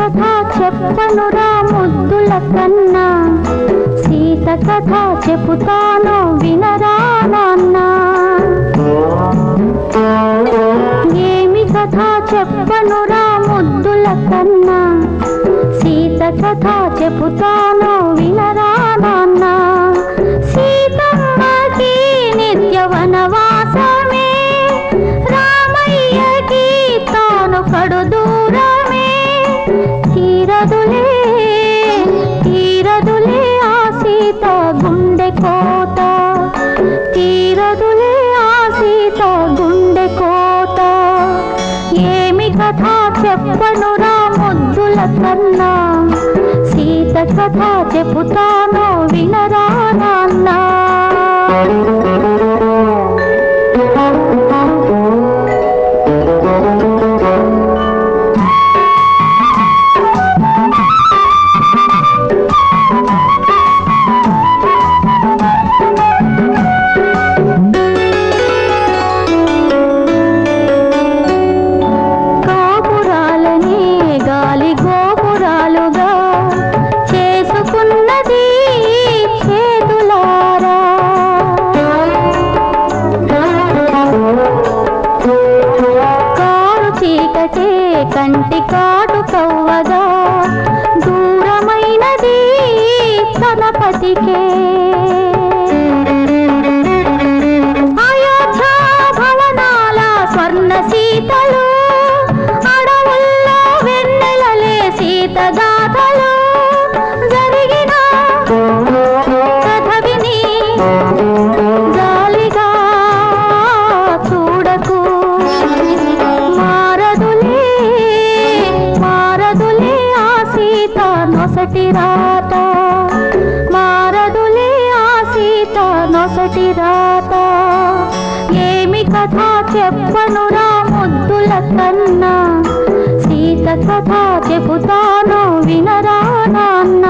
కథ చెప్పనురా ముద్దుల కన్నా సీత కథ చెబుతాను వినరా నాన్న ఏమి కథ చెప్పనురా ముద్దుల కన్నా సీత కథ చెబుతాను వినరా నాన్న సీతమ్మకి నిత్య వనవాసమే రామయ్యకి తాను కడు దూరమే తీరదులే తీరదులే ఆ సీత గుండె కోత తీరదులే ఆ సీత గుండె కోత ఏమి కథ చెప్పనురా ముద్దుల కన్నా సీత కథ చెబుతాను వినరా నాన్న కాపురాలనే గాలి గోపురాలుగా చేసుకున్నది చేతులారా కారు చీకటే కంటి కాటు కవ్వగా దూరమైనది తనపతికే అయోధ్య భవనాల స్వర్ణ సీతలు అడవుల్లో వెన్నెలలే సీత గాథలు జరిగిన కథ విని జాలిగా చూడకు మారదులే మారదులే ఆ సీత నొసటి రాత మారదులే ఆ సీత నొసటి రాత ఏమి కథ చెప్పనురా ముద్దుల కన్నా సీత కథ చెబుతాను వినరా నాన్న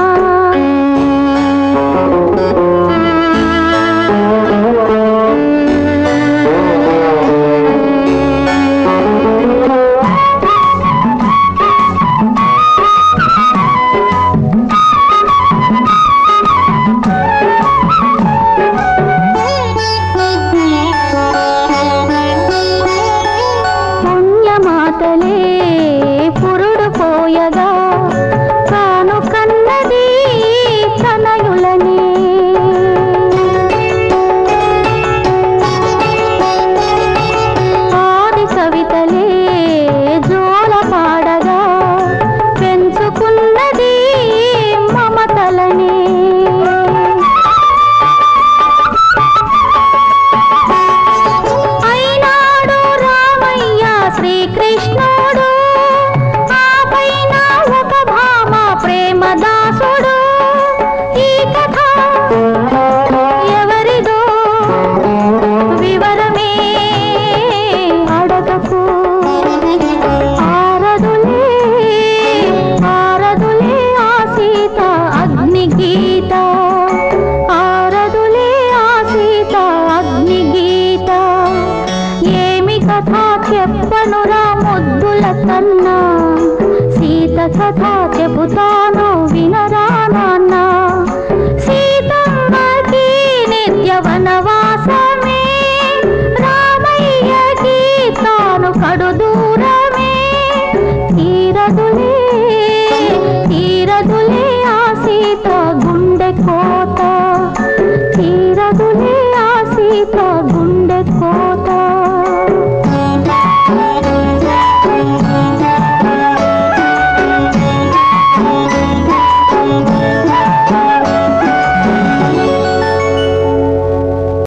పుణ్యమాతలే పురుడు పోయగా తాను కన్నది తనయులని ఆది కవితలే జోల పాడగా పెంచుకున్నది మమతలని అయినాడు రామయ్య శ్రీకృష్ణుడు ఆ పైన ఒక భామ ప్రేమదాసుడు ఈ కథ ఎవరిదో వివరమే అడగకు ఆరదులే ఆరదులే ఆ సీత అగ్ని గీత ఆరదులే ఆ సీత అగ్ని గీత ఏమి కథ చెప్పనురా ముద్దుల కన్నా సీత కథ చెబుతా